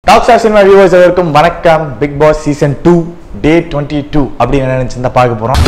talk star cinema viewers எல்லாருக்கும் வணக்கம் Bigg Boss season two day twenty two அப்படின்னு என்ன நினைச்சிருந்தா பார்க்க போறோம்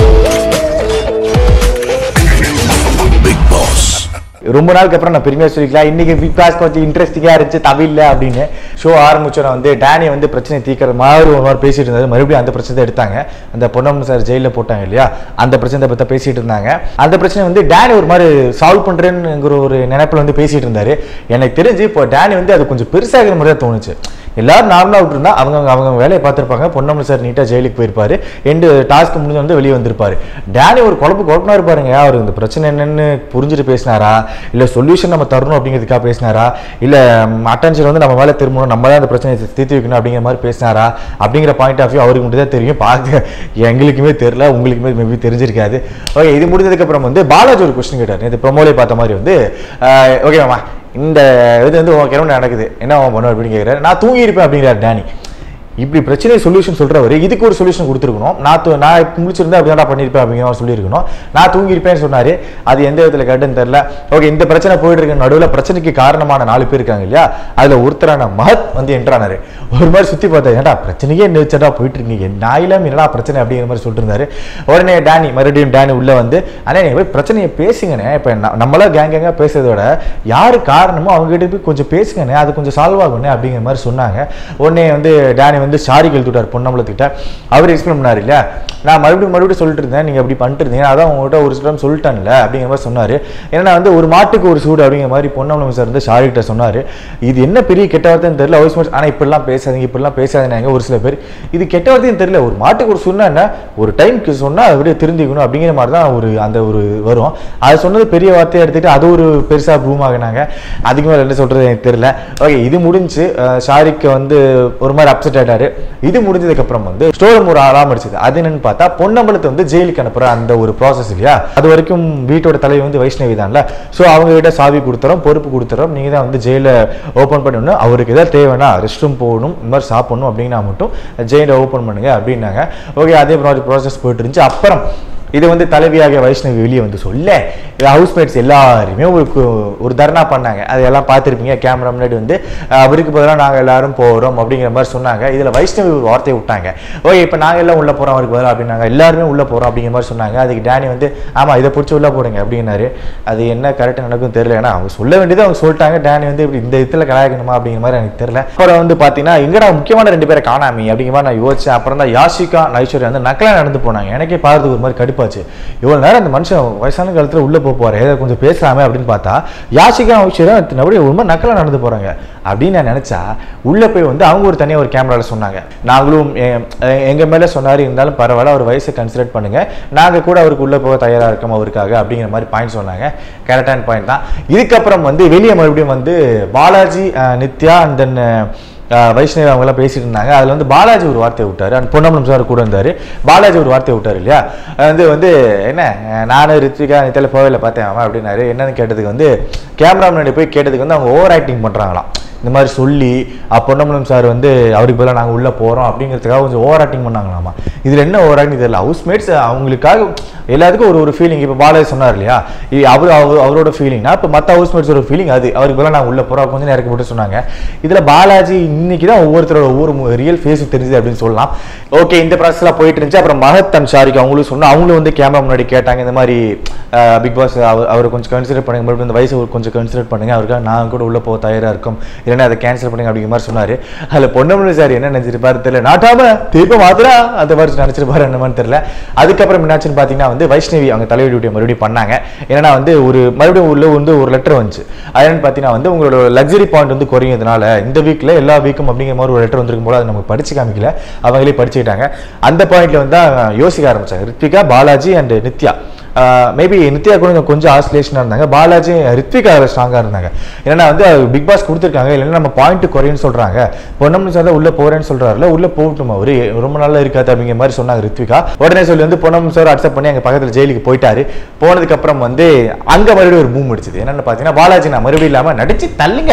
ரொம்ப நாளுக்கு அப்புறம் நான் பெருமையாக சொல்லிக்கலாம் இன்னைக்கு பிக் பாஸ் கொஞ்சம் இன்ட்ரெஸ்டிங்காக இருந்துச்சு தவில்ல அப்படின்னு ஷோ ஆரம்பிச்சோன்னா வந்து டேனி வந்து பிரச்சனை தீக்கிற மாதிரி ஒரு மாதிரி பேசிட்டு இருந்தாரு மறுபடியும் அந்த பிரச்சனை எடுத்தாங்க அந்த பொன்னம்மன் சார் ஜெயிலில் போட்டாங்க இல்லையா அந்த பிரச்சனை பற்றி பேசிட்டு இருந்தாங்க அந்த பிரச்சனை வந்து டேனி ஒரு மாதிரி சால்வ் பண்ணுறேன்னுங்கிற ஒரு நினைப்பில் வந்து பேசிட்டு இருந்தாரு எனக்கு தெரிஞ்சு இப்போ டேனி வந்து அது கொஞ்சம் பெருசாகிற மாதிரி தான் தோணுச்சு எல்லாரும் நார்மலாக விட்டுருந்தா அவங்க அவங்க வேலையை பார்த்துருப்பாங்க பொன்னம்மன் சார் நீட்டாக ஜெயிலுக்கு போயிருப்பாரு எண்டு டாஸ்க் முடிஞ்சு வந்து வெளியே வந்திருப்பாரு டேனி ஒரு குழப்பு குழப்பமா இருப்பாருங்க அவர் இந்த பிரச்சனை என்னன்னு புரிஞ்சுட்டு பேசினாரா இல்லை சொல்யூஷன் நம்ம தரணும் அப்படிங்கிறதுக்காக பேசினாரா இல்லை அட்டென்ஷன் வந்து நம்ம மேலே திரும்பணும் நம்ம தான் அந்த பிரச்சனையை தீர்த்து வைக்கணும் அப்படிங்கிற மாதிரி பேசினாரா அப்படிங்கிற பாயிண்ட் ஆஃப் வியூ அவருக்கு மட்டும் தான் தெரியும் பார்க்க எங்களுக்குமே தெரியல உங்களுக்குமே மேபி தெரிஞ்சிருக்காது ஓகே இது முடிஞ்சதுக்கப்புறம் வந்து பாலாஜி ஒரு கொஸ்டின் கேட்டார் இது ப்ரொமோலே பார்த்த மாதிரி வந்து ஓகே மாமா இந்த இது வந்து உன் கிளம்பி நடக்குது என்ன பண்ணும் அப்படின்னு கேட்குறாரு நான் தூங்கியிருப்பேன் அப்படிங்கிறார் டேனி இப்படி பிரச்சனை சொல்யூஷன் சொல்றவர் இதுக்கு ஒரு சொல்யூஷன் கொடுத்துருக்கணும் நான் தூ- நான் முடிச்சிருந்தா அப்படி தான் பண்ணியிருப்பேன் அப்படிங்கிற மாதிரி சொல்லியிருக்கணும் நான் தூங்கியிருப்பேன்னு சொன்னாரு அது எந்த விதத்தில் கட்டுன்னு தெரியல ஓகே இந்த பிரச்சனை போயிட்டு இருக்க நடுவில் பிரச்சனைக்கு காரணமான நாலு பேர் இருக்காங்க இல்லையா அதுல ஒருத்தரான மஹத் வந்து என்ட்ரானாரு ஒரு மாதிரி சுத்தி பார்த்தா ஏன்டா பிரச்சனைக்கே நெரிச்சடா போயிட்டு இருக்கீங்க நாயிலாம் என்னடா பிரச்சனை அப்படிங்கிற மாதிரி சொல்லிட்டு இருந்தாரு உடனே டேனி மறுபடியும் டேனி உள்ள வந்து அண்ணே நீங்க போய் பிரச்சனையை பேசுங்கண்ணே இப்போ நம்மளா கேங் கேங்காக பேசுறத விட யாரு காரணமோ அவங்க கிட்ட போய் கொஞ்சம் பேசுங்கண்ணே அது கொஞ்சம் சால்வ் ஆகுண்ணே அப்படிங்கிற மாதிரி சொன்னாங்க உடனே வந்து டேனி வந்து சாரி கழுத்துட்டார் பொன்னம்பலத்துக்கிட்ட அவர் எக்ஸ்பிளைன் பண்ணாரு இல்லையா நான் மறுபடியும் மறுபடியும் சொல்லிட்டு இருந்தேன் நீங்க அப்படி பண்ணிட்டு இருந்தீங்க அதான் உங்ககிட்ட ஒரு சில டைம் சொல்லிட்டேன்ல அப்படிங்கிற மாதிரி சொன்னாரு ஏன்னா வந்து ஒரு மாட்டுக்கு ஒரு சூடு அப்படிங்கிற மாதிரி பொன்னம்பலம் சார் வந்து சாரி கிட்ட சொன்னாரு இது என்ன பெரிய கெட்ட வார்த்தைன்னு தெரியல ஹவுஸ் மேட்ஸ் ஆனால் இப்படிலாம் பேசாதீங்க இப்படிலாம் பேசாதீங்க ஒரு சில பேர் இது கெட்ட வார்த்தைன்னு தெரியல ஒரு மாட்டுக்கு ஒரு சொன்னா என்ன ஒரு டைம்க்கு சொன்னா அதை விட திருந்திக்கணும் அப்படிங்கிற மாதிரி தான் ஒரு அந்த ஒரு வரும் அது சொன்னது பெரிய வார்த்தையை எடுத்துட்டு அது ஒரு பெருசா ப்ரூம் ஆகினாங்க அதுக்கு மேலே என்ன சொல்றது எனக்கு தெரியல ஓகே இது முடிஞ்சு அஹ், ஷாரிக்கு வந்து ஒரு மாதிரி அப்செட் ஆயிட்டாரு இது முடிஞ்சதுக்கு அப்புறம் வந்து ஸ்டோரம் ஒரு அலாம் அடிச்சது அது என்னன்னு பார்த்தா பொன்னம்பலத்தை வந்து ஜெயிலுக்கு அனுப்புற அந்த ஒரு ப்ராசஸ் இல்லையா அது வரைக்கும் வீட்டோட தலைவி வந்து வைஷ்ணவி தான்ல ஸோ அவங்க கிட்ட சாவி கொடுத்துறோம் பொறுப்பு கொடுத்துறோம் நீங்க தான் வந்து ஜெயில ஓப்பன் பண்ணணும் அவருக்கு ஏதாவது தேவைன்னா ரெஸ்ட் ரூம் போகணும் இந்த மாதிரி சாப்பிடணும் அப்படின்னா மட்டும் ஜெயிலை ஓப்பன் பண்ணுங்க அப்படின்னாங்க ஓகே அதே ப்ராசஸ் போயிட்டு இருந்துச்சு அப்புறம் இது வந்து தலைவியாக வைஷ்ணவி வெளியே வந்து சொல்ல ஹவுஸ்மேட்ஸ் எல்லாருமே ஒரு கு- ஒரு தர்ணா பண்ணாங்க அது எல்லாம் பார்த்துருப்பீங்க கேமரா முன்னாடி வந்து அஹ், அவருக்கு பதிலாக நாங்கள் எல்லாரும் போகிறோம் அப்படிங்கிற மாதிரி சொன்னாங்க இதில் வைஷ்ணவி ஒரு வார்த்தையை விட்டாங்க ஓகே இப்போ நாங்கள் எல்லாம் உள்ளே போகிறோம் அவருக்கு பதிலாக அப்படின்னாங்க எல்லாருமே உள்ளே போகிறோம் அப்படிங்கிற மாதிரி சொன்னாங்க அதுக்கு டேனி வந்து ஆமாம் இதை பிடிச்சி உள்ளே போடுங்க அப்படின்னாரு அது என்ன கரெக்டாக நடக்கும் தெரியல ஏன்னா அவங்க சொல்ல வேண்டியது அவங்க சொல்லிட்டாங்க டேனி வந்து இப்படி இந்த இதில் கலாய்க்கணுமா அப்படிங்கிற மாதிரி எனக்கு தெரியல அப்புறம் வந்து பார்த்தீங்கன்னா எங்கடா முக்கியமான ரெண்டு பேரை காணாமி அப்படிங்கிற மாதிரி நான் யோசிச்சேன் அப்புறம் தான் யாஷிகா ஐஸ்வர்யா வந்து நக்கலா நடந்து போனாங்க எனக்கே பார்க்கறதுக்கு ஒரு மாதிரி கடுப்பாச்சு இவ்வளோ நேரம் அந்த மனுஷன் வயசான காலத்தில் உள்ளே போக போகிறேன் ஏதோ கொஞ்சம் பேசலாமே அப்படின்னு பார்த்தா யாஷிகா ஐஸ்வர்யா அப்படியே ஒரு மாதிரி நக்கலா நடந்து போகிறாங்க அப்படின்னு நான் நினச்சா உள்ளே போய் வந்து அவங்க ஒரு தனியாக ஒரு கேமராவில் சொன்னாங்க நாங்களும் எங்கள் மேலே சொன்னார் இருந்தாலும் பரவாயில்ல அவர் வயசை கன்சிடர் பண்ணுங்க நாங்கள் கூட அவருக்கு உள்ளே போக தயாராக இருக்கோம் அவருக்காக அப்படிங்கிற மாதிரி பாயிண்ட் சொன்னாங்க கரெக்டான பாயிண்ட் தான் இதுக்கப்புறம் வந்து வெளியே மறுபடியும் வந்து பாலாஜி அஹ், நித்யா அண்ட் தென் வைஷ்ணவி அவங்கெல்லாம் பேசிட்டு இருந்தாங்க அதில் வந்து பாலாஜி ஒரு வார்த்தை விட்டாரு அந்த பொன்னம்பலம் சார் கூட இருந்தார் பாலாஜி ஒரு வார்த்தை விட்டார் இல்லையா அது வந்து வந்து என்ன அஹ், நானும் ரித்விகா நித்தியில் போகல பார்த்தேன் அவன் அப்படின்னாரு என்னன்னு கேட்டதுக்கு வந்து கேமரா முன்னாடி போய் கேட்டதுக்கு வந்து அவங்க ஓவர் ஆக்டிங் பண்ணுறாங்களாம் இந்த மாதிரி சொல்லி அப்போ பொன்னம்பலம் சார் வந்து அவருக்கு பதிலாக நாங்கள் உள்ளே போகிறோம் அப்படிங்கிறதுக்காக கொஞ்சம் ஓவர் ஆக்டிங் பண்ணாங்களாமா இதில் என்ன ஓவர் ஆக்டிங் தெரியல ஹவுஸ்மேட்ஸ் அவங்களுக்காக எல்லாத்துக்கும் ஒரு ஒரு ஃபீலிங் இப்போ பாலாஜி சொன்னார் இல்லையா இ- அவர் அவர் அவரோட ஃபீலிங்னா இப்போ மற்ற ஹவுஸ்மேட்ஸோட ஃபீலிங் அது அவருக்கு பதிலாக நாங்கள் உள்ளே போகிறோம் கொஞ்சம் நேரம் போட்டு சொன்னாங்க இதில் பாலாஜி இன்னைக்கு தான் ஒவ்வொருத்தரோட ஒவ்வொரு ரியல் ஃபேஸ் தெரிஞ்சுது அப்படின்னு சொல்லலாம் ஓகே இந்த ப்ராசஸ்லாம் போயிட்டு இருந்துச்சு அப்புறம் மகத் அண்ட் ஷாரிக் அவங்களும் சொன்னா அவங்களும் வந்து கேமரா முன்னாடி கேட்டாங்க இந்த மாதிரி பிக் பாஸ் அவர் அவரை கொஞ்சம் கன்சிடர் பண்ணுங்க மறுபடியும் இந்த வயசு ஒரு கொஞ்சம் கன்சிடர் பண்ணுங்க அவருக்காக நான் கூட உள்ள போக தயாரா இருக்கும் இல்லைன்னா அதை கேன்சல் பண்ணுங்க அப்படிங்கிற மாதிரி சொன்னாரு அதுல பொன்னமலை சார் என்ன நினைச்சிருப்பாரு தெரியல நாட்டாம திருப்ப மாத்திரா அந்த மாதிரி நினைச்சிருப்பாரு என்ன மாதிரி தெரியல அதுக்கப்புறம் என்னாச்சுன்னு பாத்தீங்கன்னா வந்து வைஷ்ணவி அவங்க தலைவர் டியூட்டியை மறுபடியும் பண்ணாங்க என்னன்னா வந்து ஒரு மறுபடியும் உள்ள வந்து ஒரு லெட்டர் வந்துச்சு அது என்னன்னு பாத்தீங்கன்னா வந்து உங்களோட லக்ஸரி பாயிண்ட் வந்து குறையதுனால இந்த வீக்ல எல்லா வீக்கும் அப்படிங்கிற மாதிரி ஒரு லெட்டர் வந்திருக்கும் போது அதை நமக்கு படிச்சு காமிக்கல அவங்களே படிச்சுக்கிட்டாங்க அந்த பாயிண்ட்ல வந்து தான் யோசிக்க ஆரம்பிச்சாங்க ரித்விகா பாலாஜி அண்ட் நித்யா மேபி நித்யா கூட கொஞ்சம் கொஞ்சம் ஆஸ்லேஷனாக இருந்தாங்க பாலாஜி ரித்விகா ஸ்ட்ராங்காக இருந்தாங்க ஏன்னா வந்து பிக் பாஸ் கொடுத்துருக்காங்க இல்லைன்னா நம்ம பாயிண்ட் குறையுன்னு சொல்றாங்க பொன்னம்மன் சார் தான் உள்ள போறேன்னு சொல்றாருல உள்ள போகட்டும் அவரு ரொம்ப நாளா இருக்காது அப்படிங்கிற மாதிரி சொன்னாங்க ரித்விகா உடனே சொல்லி வந்து பொன்னம்மன் சார் அக்செப்ட் பண்ணி அங்க பக்கத்துல ஜெயிலுக்கு போயிட்டாரு போனதுக்கு அப்புறம் வந்து அங்க மறுபடியும் ஒரு மூவ் முடிச்சது என்னன்னு பாத்தீங்கன்னா பாலாஜி நான் மறுபடியும் இல்லாம நடிச்சு தள்ளுங்க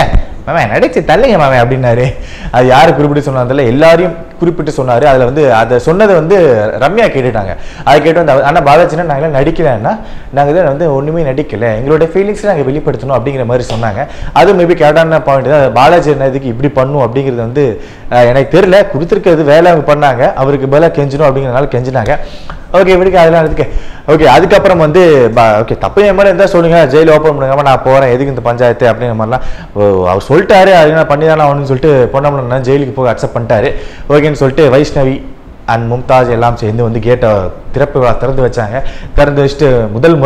மேம் நடிச்சு தள்ளுங்க மேம் அப்படின்னாரு அது யார் குறிப்பிட்டு சொன்னதில்ல எல்லாரையும் குறிப்பிட்டு சொன்னார் அதில் வந்து அதை சொன்னதை வந்து ரம்யா கேட்டுட்டாங்க அதை கேட்டு வந்து ஆனால் பாலாஜினா நாங்கள் நடிக்கலைன்னா நாங்கள் இதில் வந்து ஒன்றுமே நடிக்கல எங்களோட ஃபீலிங்ஸ் நாங்கள் வெளிப்படுத்தணும் அப்படிங்கிற மாதிரி சொன்னாங்க அது மேபி கேட்டான பாயிண்ட் தான் பாலாஜி என்ன இதுக்கு இப்படி பண்ணும் அப்படிங்கிறது வந்து அஹ், எனக்கு தெரியல கொடுத்துருக்கிறது வேலை அவங்க பண்ணாங்க அவருக்கு பதிலாக கெஞ்சணும் அப்படிங்கிறனால கெஞ்சினாங்க ஓகே விடுங்க அதெல்லாம் எடுத்துக்க ஓகே அதுக்கப்புறம் வந்து ஓகே தப்பு என் மாதிரி இருந்தால் சொல்லுங்க ஜெயில் ஓப்பன் பண்ணுங்க நான் போகிறேன் எதுக்கு இந்த பஞ்சாயத்து அப்படிங்கிற மாதிரிலாம் ஓ, அவர் சொல்லிட்டாரு அது நான் பண்ணி தானே ஆகணும்னு சொல்லிட்டு பொன்னம்பலம் ஜெயிலுக்கு போக அக்செப்ட் பண்ணிட்டாரு ஓகேன்னு சொல்லிட்டு வைஷ்ணவி அண்ட் மும்தாஜ் எல்லாம் சேர்ந்து வந்து கேட்டை திறப்பு விழா திறந்து வச்சாங்க திறந்து வச்சுட்டு முதல்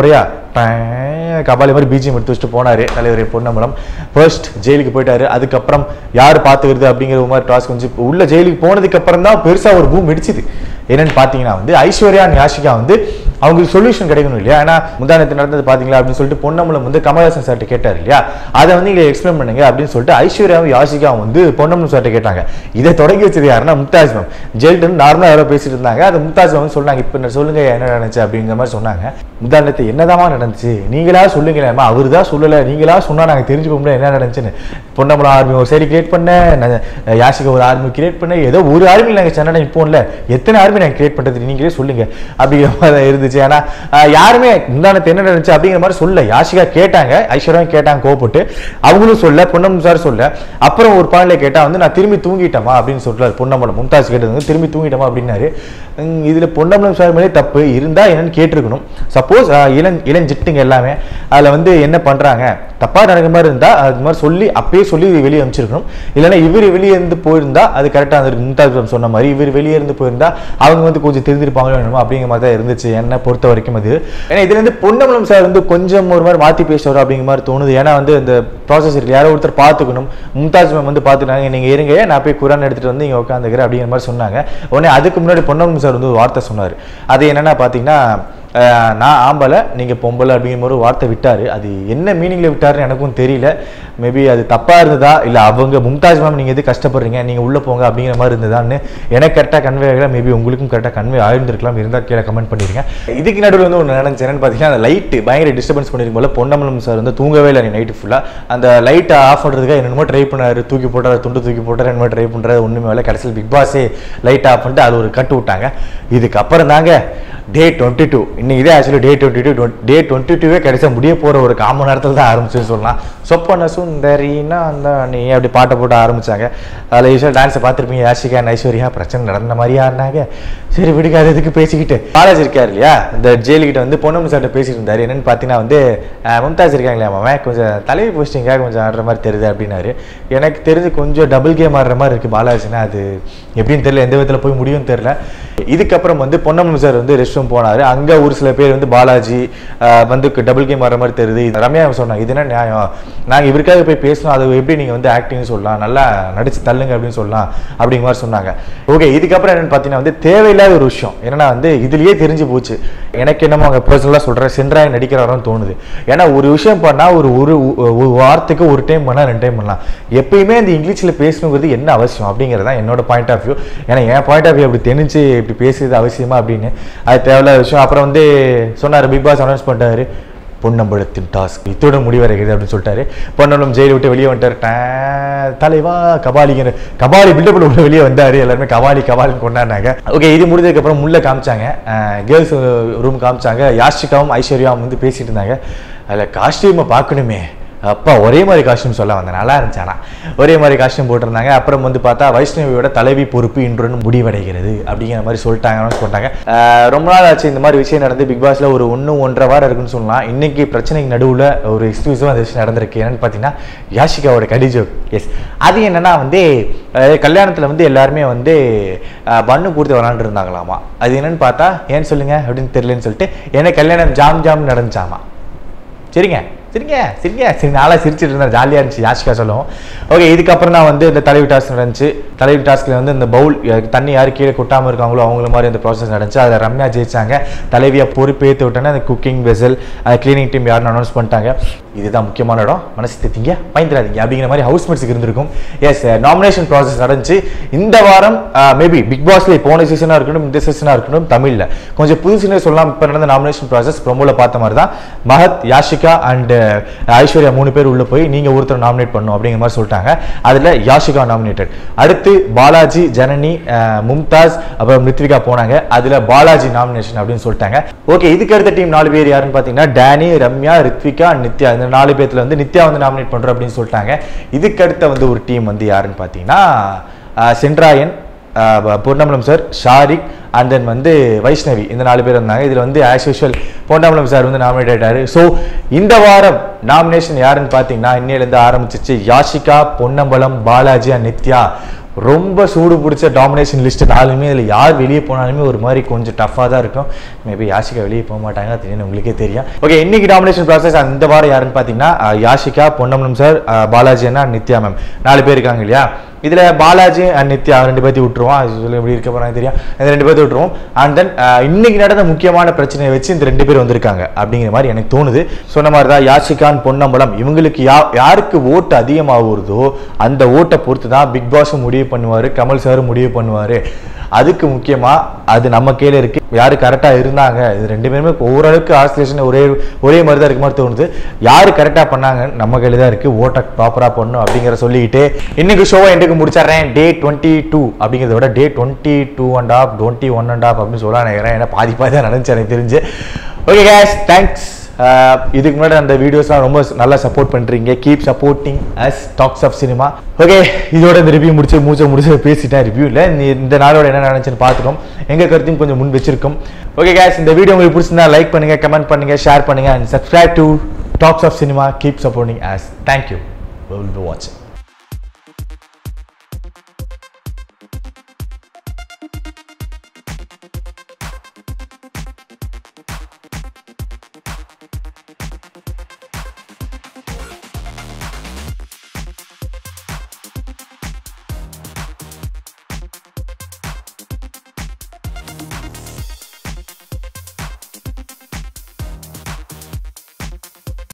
முறையாக கபாலி மாதிரி பிஜிஎம் எடுத்து வச்சுட்டு போனார் தலைவர் பொன்னம்பலம் ஃபர்ஸ்ட் ஜெயிலுக்கு போயிட்டாரு அதுக்கப்புறம் யார் பார்த்துக்கிறது அப்படிங்கிற மாதிரி டாஸ்க் வந்து இப்போ உள்ள ஜெயிலுக்கு போனதுக்கு அப்புறம் தான் பெருசாக ஒரு பூம் இடிச்சுது என்னன்னு பார்த்தீங்கன்னா வந்து ஐஸ்வர்யா and யாஷிகா வந்து அவங்களுக்கு சொல்யூஷன் கிடைக்கணும் இல்லையா ஏன்னா முந்தானத்து நடந்தது பார்த்தீங்களா அப்படின்னு சொல்லிட்டு பொன்னம்பலம் வந்து கமலஹாசன் சார்ட்ட கேட்டார் இல்லையா அதை வந்து இங்கே எக்ஸ்பிளைன் பண்ணுங்க அப்படின்னு சொல்லிட்டு ஐஸ்வர்யாவும் யாஷிகாவும் வந்து பொன்னம்பலம் சார்ட்ட கேட்டாங்க இதை தொடங்கி வச்சது யாருன்னா மும்தாஜ் மேம் ஜெயில்ட்டு நார்மலாக யாரோ பேசிட்டு இருந்தாங்க அது மும்தாஜ் மேம் சொன்னாங்க இப்போ நான் சொல்லுங்க என்ன நடந்துச்சு அப்படிங்கிற மாதிரி சொன்னாங்க முந்தானத்து என்னதாம்மா நடந்துச்சு நீங்களா சொல்லுங்களேம்மா அவர் தான் சொல்லலை நீங்களா சொன்னா நாங்கள் தெரிஞ்சுக்க முடியாது என்ன நடந்துச்சுன்னு பொன்னம்பலம் ஆர்மி ஒரு சைடு கிரியேட் பண்ணேன் நான் யாஷிகா ஒரு ஆர்மி கிரியேட் பண்ணேன் ஏதோ ஒரு ஆர்மி நாங்கள் சென்னை இப்போம்ல எத்தனை ஆர்மி நாங்கள் கிரியேட் பண்ணுறது நீங்களே சொல்லுங்க அப்படிங்கிற மாதிரி தான் இருந்துச்சு ஏன்னா அஹ், யாருமே முந்தானத்து என்ன நடந்துச்சு அப்படிங்கிற மாதிரி சொல்ல யாஷிகா கேட்டாங்க ஐஸ்வர்யா கேட்டாங்க கோவப்பட்டு அவங்களும் சொல்ல பொன்னம்பலம் சார் சொல்ல அப்புறம் ஒரு பாடல கேட்டா வந்து நான் திரும்பி தூங்கிட்டேமா அப்படின்னு சொல்றாரு பொன்னம்பலம் மும்தாஜ் கேட்டது வந்து திரும்பி தூங்கிட்டேமா அப்படின்னாரு உம், இதுல பொன்னம்பலம் சார் மேலே தப்பு இருந்தா என்னன்னு கேட்டிருக்கணும் சப்போஸ் இளம் இளஞ்சிட்டுங்க எல்லாமே அதுல வந்து என்ன பண்றாங்க தப்பா நடக்கிற மாதிரி இருந்தா அது மாதிரி சொல்லி அப்பயே சொல்லி வெளியே அனுப்பிச்சிருக்கணும் இல்லைன்னா இவர் வெளியே இருந்து போயிருந்தா அது கரெக்டாக இருந்திருக்கு மும்தாஜ் மேம் சொன்ன மாதிரி இவர் வெளியே இருந்து போயிருந்தா அவங்க வந்து கொஞ்சம் தெரிஞ்சிருப்பாங்களோ என்னமோ அப்படிங்கிற மாதிரி தான் இருந்துச்சு என்னை பொறுத்த வரைக்கும் அது ஏன்னா இதுல இருந்து பொன்னம்பலம் சார் வந்து கொஞ்சம் ஒரு மாதிரி மாத்தி பேசுவார் அப்படிங்கிற மாதிரி தோணுது ஏன்னா வந்து இந்த ப்ராசஸ் இருக்கு யாரோ ஒருத்தர் பார்த்துக்கணும் மும்தாஜ் மேம் வந்து பார்த்துட்டாங்க நீங்க இருங்க நான் போய் குரான் எடுத்துட்டு வந்து இங்க உட்காந்துக்கிறேன் அப்படிங்கிற மாதிரி சொன்னாங்க உடனே அதுக்கு முன்னாடி பொன்னம்பலம் சார் வந்து ஒரு வார்த்தை சொன்னார் அது என்னன்னா பார்த்தீங்கன்னா அஹ், நான் ஆம்பளை நீங்கள் பொம்பளை அப்படிங்கிற மாதிரி ஒரு வார்த்தை விட்டார் அது என்ன மீனிங்கில் விட்டாருன்னு எனக்கும் தெரியல மேபி அது தப்பாக இருந்ததா இல்லை அவங்க மும்தாஜ் மேம் நீங்கள் எது கஷ்டப்படுறீங்க நீங்கள் உள்ளே போங்க அப்படிங்கிற மாதிரி இருந்ததான்னு எனக்கு கரெக்டாக கன்வே ஆகல மேபி உங்களுக்கும் கரெக்டாக கன்வே ஆயிருந்திருக்கலாம் இருந்தால் கீழே கமெண்ட் பண்ணிருங்க இதுக்கு நடுவில் வந்து ஒன்று நடந்துச்சு என்னன்னு பார்த்தீங்கன்னா அந்த லைட்டு பயங்கர டிஸ்டர்பன்ஸ் பண்ணிருக்கும் போல பொன்னம்பலம் சார் வந்து தூங்கவே இல்லை நைட்டு ஃபுல்லாக அந்த லைட்டை ஆஃப் பண்ணுறதுக்காக என்னென்னமோ ட்ரை பண்ணாரு தூக்கி போட்டாரு துண்டு தூக்கி போட்டாரு என்னமோ ட்ரை பண்ணுறாரு ஒன்றுமே இல்லை கடைசியில் பிக் பாஸே லைட் ஆஃப் பண்ணிட்டு அது ஒரு கட்டு விட்டாங்க இதுக்கப்புறம் தாங்க டே டுவெண்ட்டி டூ இன்னைக்கு இதே actually day twenty two day twenty டூவே கிடைச்சா முடிய போகிற ஒரு காமன் நேரத்தில் தான் ஆரம்பிச்சுன்னு சொல்லலாம் சொப்பன சுந்தரின்னா அந்த நீ அப்படி பாட்டை போட்டு ஆரம்பிச்சாங்க அதில் ஈஸ்வரர் டான்ஸை பார்த்துருப்பீங்க யாஷிகா and ஐஸ்வர்யா பிரச்சனை நடந்த மாதிரியா இருந்தாங்க சரி விடுக்காத இதுக்கு பேசிக்கிட்டு பாலாஜி இருக்கார் இல்லையா இந்த ஜெயிலுக்கிட்ட வந்து பொன்னம்பு சார்ட்ட பேசிட்டு இருந்தாரு என்னன்னு பார்த்தீங்கன்னா வந்து அஹ், மும்தாஜ் இருக்காங்களே அவன் கொஞ்சம் தலைவி போஸ்டிங்காக கொஞ்சம் ஆடுற மாதிரி தெரியுது அப்படின்னாரு எனக்கு தெரிஞ்சு கொஞ்சம் டபுள் கேம் ஆடுற மாதிரி இருக்குது பாலாஜினா அது எப்படின்னு தெரியல எந்த விதத்தில் போய் முடியும்னு தெரியல இதுக்கப்புறம் வந்து பொன்னம்பலம் சார் வந்து ரெஸ்ட் ரூம் போனார் அங்கே ஒரு சில பேர் வந்து பாலாஜி ஆஹ், வந்து டபுள் கேம் வர மாதிரி தெரியுது இது ரம்யா சொன்னாங்க இது என்ன நியாயம் நாங்கள் இவருக்காக போய் பேசணும் அது எப்படி நீங்கள் வந்து ஆக்டிங்னு சொல்லலாம் நல்லா நடிச்சு தள்ளுங்க அப்படின்னு சொல்லலாம் அப்படிங்கிற மாதிரி சொன்னாங்க ஓகே இதுக்கப்புறம் என்னன்னு பார்த்தீங்கன்னா வந்து தேவையில்லாத ஒரு விஷயம் என்னன்னா வந்து இதுலயே தெரிஞ்சு போச்சு எனக்கு என்னமோ அங்கே பர்சனலாக சொல்கிறேன் சென்றாய் நடிக்கிறாரோன்னு தோணுது ஏன்னா ஒரு விஷயம் பண்ணால் ஒரு ஒரு ஒரு வாரத்துக்கு ஒரு டைம் பண்ணால் ரெண்டு டைம் பண்ணலாம் எப்பயுமே அந்த இங்கிலீஷில் பேசணுங்கிறது என்ன அவசியம் அப்படிங்கிறது தான் என்னோட பாயிண்ட் ஆஃப் வியூ ஏன்னா என் பாயிண்ட் ஆஃப் வியூ அப்படி தெரிஞ்சு இப்படி பேசுறது அவசியமா அப்படின்னு அது தேவையில்லாத விஷயம் அப்புறம் வந்து சொன்னார் பிக் பாஸ் அனௌன்ஸ் பண்ணிட்டாரு பொன்னம்பலத்தின் டாஸ்க் இத்தோட முடிவடைகிறது அப்படின்னு சொல்லிட்டாரு பொன்னம்பலம் ஜெயிலை விட்டு வெளியே வந்துட்டார் டே, தலைவா கபாலிங்கிற கபாலி பில்டப் உள்ள வெளியே வந்தாரு எல்லாருமே கபாலி கபாலின்னு கொண்டாடினாங்க ஓகே இது முடிஞ்சதுக்கு அப்புறம் முள்ள காமிச்சாங்க கேர்ள்ஸ் ரூம் காமிச்சாங்க யாஷிகாவும் ஐஸ்வர்யாவும் வந்து பேசிட்டு இருந்தாங்க அதில் காஸ்டியூமை பார்க்கணுமே அப்பா ஒரே மாதிரி காஸ்டியூம் சொல்ல வந்தேன் நல்லா இருந்துச்சு ஆனா ஒரே மாதிரி காஸ்டியூம் போட்டிருந்தாங்க அப்புறம் வந்து பார்த்தா வைஷ்ணவியோட தலைவி பொறுப்பு இன்றுன்னு முடிவடைகிறது அப்படிங்கிற மாதிரி சொல்லிட்டாங்க announce பண்ணிட்டாங்க ஆஹ் ரொம்ப நாள் ஆச்சு இந்த மாதிரி விஷயம் நடந்து பிக் பாஸ்ல ஒரு ஒன்று ஒன்றரை வாரம் இருக்குன்னு சொல்லலாம் இன்னைக்கு பிரச்சனைக்கு நடுவில் ஒரு எக்ஸ்க்ளூசிவாக அந்த விஷயம் நடந்திருக்கு என்னன்னு பார்த்தீங்கன்னா யாஷிகாவோட கடி ஜோக் எஸ் அது என்னன்னா வந்து அஹ் கல்யாணத்தில் வந்து எல்லாருமே வந்து அஹ், பண்ணு கொடுத்து விளாண்டு இருந்தாங்களாமா அது என்னன்னு பார்த்தா ஏன்னு சொல்லுங்க அப்படின்னு தெரியலன்னு சொல்லிட்டு என்ன கல்யாணம் ஜாம் ஜாம் நடந்துச்சாமா சரிங்க சரிங்க சரிங்க சரி நாளாக சிரிச்சிட்டு இருந்தார் ஜாலியாக இருந்துச்சு யாஷிகா சொல்லுவோம் ஓகே இதுக்கப்புறம் தான் வந்து இந்த தலைவி டாஸ்க் நடந்துச்சு தலைவி டாஸ்க்கில் வந்து இந்த பவுல் தண்ணி யார் கீழே கொட்டாமல் இருக்காங்களோ அவங்கள மாதிரி அந்த ப்ராசஸ் நடந்துச்சு அதில் ரம்யா ஜெயிச்சாங்க தலைவியை பொறுப்பேற்று விட்டோன்னே அந்த குக்கிங் வெசல் கிளீனிங் டீம் யாருன்னு அனௌன்ஸ் பண்ணிட்டாங்க இதுதான் முக்கியமான இடம் மனசு தேத்திங்க பயந்துடாதீங்க அப்படிங்கிற மாதிரி ஹவுஸ்மேட்ஸுக்கு இருந்திருக்கும் எஸ் நாமினேஷன் ப்ராசஸ் நடந்துச்சு இந்த வாரம் மேபி பிக் பாஸ்ல போன சீசனாக இருக்கட்டும் இந்த சீசனாக இருக்கட்டும் தமிழில் கொஞ்சம் புதுசுனே சொல்லலாம் இப்போ நடந்த நாமினேஷன் ப்ராசஸ் ப்ரொமோல பார்த்த மாதிரி தான் மஹத் யாஷிகா அண்ட் ஐஸ்வர்யா மூணு பேர் உள்ள போய் நீங்க ஒருத்தர் நாமினேட் பண்ணணும் அப்படிங்கிற மாதிரி சொல்லிட்டாங்க அதுல யாஷிகா நாமினேட்டட் அடுத்து பாலாஜி ஜனனி அஹ், மும்தாஸ் அப்புறம் ரித்விகா போனாங்க அதுல பாலாஜி நாமினேஷன் அப்படின்னு சொல்லிட்டாங்க ஓகே இதுக்கு அடுத்த டீம் நாலு பேர் யாருன்னு பாத்தீங்கன்னா டேனி ரம்யா ரித்விகா நித்யா இந்த நாலு பேர்த்துல வந்து நித்யா வந்து நாமினேட் பண்றோம் அப்படின்னு சொல்லிட்டாங்க இதுக்கு அடுத்த வந்து ஒரு டீம் வந்து யாருன்னு பாத்தீங்கன்னா அஹ், சென்ட்ராயன் அஹ், பூர்ணமலம் சார் ஷாரிக் அண்ட் தென் வந்து வைஷ்ணவி இந்த நாலு பேர் இருந்தாங்க இதில் வந்து ஆஸ் யூஷுவல் பொன்னம்பலம் சார் வந்து நாமினேட் ஆயிட்டாரு ஸோ இந்த வாரம் நாமினேஷன் யாருன்னு பார்த்தீங்கன்னா இன்னையிலேருந்து ஆரம்பிச்சிச்சு யாஷிகா பொன்னம்பலம் பாலாஜி and நித்யா ரொம்ப சூடு பிடிச்ச டாமினேஷன் லிஸ்ட் நாலுமே இதில் யார் வெளியே போனாலுமே ஒரு மாதிரி கொஞ்சம் டஃப்பாக தான் இருக்கும் மேபி யாஷிகா வெளியே போக மாட்டாங்க அது உங்களுக்கே தெரியும் ஓகே இன்னைக்கு டாமினேஷன் ப்ராசஸ் அந்த வாரம் யாருன்னு பார்த்தீங்கன்னா அஹ், யாஷிகா பொன்னம்பலம் சார் அஹ், பாலாஜி அண்ணா நித்யா மேம் நாலு பேர் இருக்காங்க இல்லையா இதுல பாலாஜி அண்ட் நித்யா ரெண்டு பேர்த்தையும் விட்டுருவோம் அது சொல்லி எப்படி இருக்க போறாங்க தெரியும் இந்த ரெண்டு பேர்த்தையும் விட்டுருவோம் அண்ட் தென் இன்னைக்கு நடந்த முக்கியமான பிரச்சனையை வச்சு இந்த ரெண்டு பேர் வந்திருக்காங்க அப்படிங்கிற மாதிரி எனக்கு தோணுது சொன்ன மாதிரி தான் யாஷிகான் பொன்னம்பலம் இவங்களுக்கு யா யாருக்கு ஓட்டு அதிகமாக வருதோ அந்த ஓட்டை பொறுத்து தான் பிக் பாஸும் முடிவு பண்ணுவார் கமல் சாரும் முடிவு பண்ணுவார் அதுக்கு முக்கியமா அது நம்ம கையில இருக்கு யாரு கரெக்டா இருந்தாங்க இது ரெண்டு பேருமே ஓரளவுக்கு ஆஸ்திரேஷன் ஒரே ஒரே மாதிரி தான் இருக்க மாதிரி தோணுது யாரு கரெக்டா பண்ணாங்க நம்ம கையில தான் இருக்கு ஓட்டை ப்ராப்பரா பண்ணும் அப்படிங்கிற சொல்லிக்கிட்டு இன்னைக்கு ஷோவை எண்டுக்கு முடிச்சிடுறேன் டே டுவெண்ட்டி டூ அப்படிங்கிறத விட day twenty two and half twenty one and half அப்படின்னு சொல்ல நினைக்கிறேன் ஏன்னா பாதி பாதி தான் நடந்துச்சு எனக்கு தெரிஞ்சு ஓகே கேஸ் தேங்க்ஸ் இதுக்கு முன்னாடி அந்த வீடியோஸ்லாம் ரொம்ப நல்லா சப்போர்ட் பண்றீங்க keep supporting us Talks of Cinema okay இதோட இந்த ரிவ்யூ முடிச்சு மூச்சை முடிச்சு பேசிட்டேன் ரிவ்யூவில் இந்த நாளோட என்ன நடந்துச்சுன்னு பார்த்துட்டோம் எங்க கருத்தையும் கொஞ்சம் முன் வச்சிருக்கோம் ஓகே கேஸ் இந்த வீடியோ உங்களுக்கு பிடிச்சிருந்தா லைக் பண்ணுங்க கமெண்ட் பண்ணுங்க ஷேர் பண்ணுங்க and subscribe to Talks of Cinema keep supporting us thank you will be வாட்சிங்